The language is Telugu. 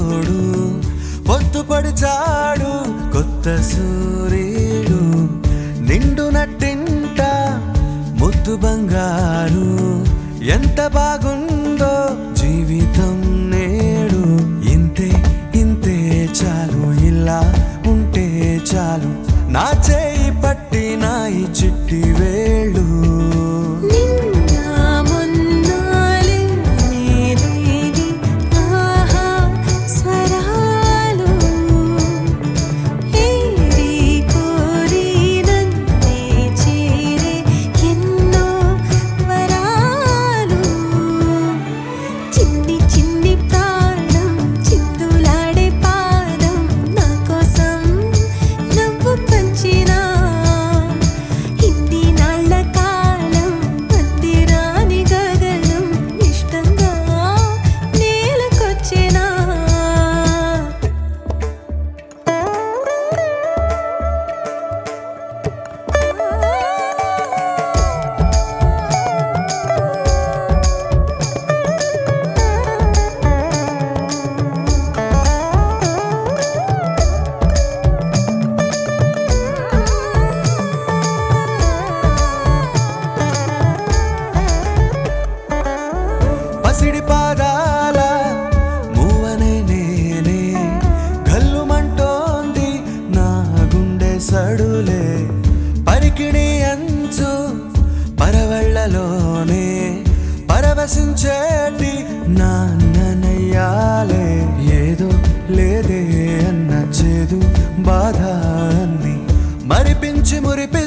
తోడు పొత్తు పడిచాడు కొత్త సూర్యుడు నిండు నట్టింట ముద్దు బంగారు ఎంత బాగుందో జీవితం నేడు ఇంతే ఇంతే చాలు ఇలా ఉంటే చాలు నా చేయి పట్టి నా ఈ చిట్టి వేళ్ళు నిన్న మొన్నాలే నేనేది ఆహా స్వరాలు ఏరి కోరి నన్నే చేరే ఎన్నో వరాలు చిన్ని చిన్ని ప్రాణం చిందులాడే పాదం నా కోసం నవ్వు పంచినా ఇన్ని నాళ్ళ కాలం అందిరాని గగనం ఇష్టంగా నేలకొచ్చినా పసిడి పాదాల మూవనే నేనే గల్లుమంటోంది నా గుండె సడులే పరికిణి అంచు పరవళ్ళలోనే పరవశించేటి నాన్ననయ్యాలే ఏదో లేదే అన్న చేదు బాధ అన్ని మరిపించి మురిపి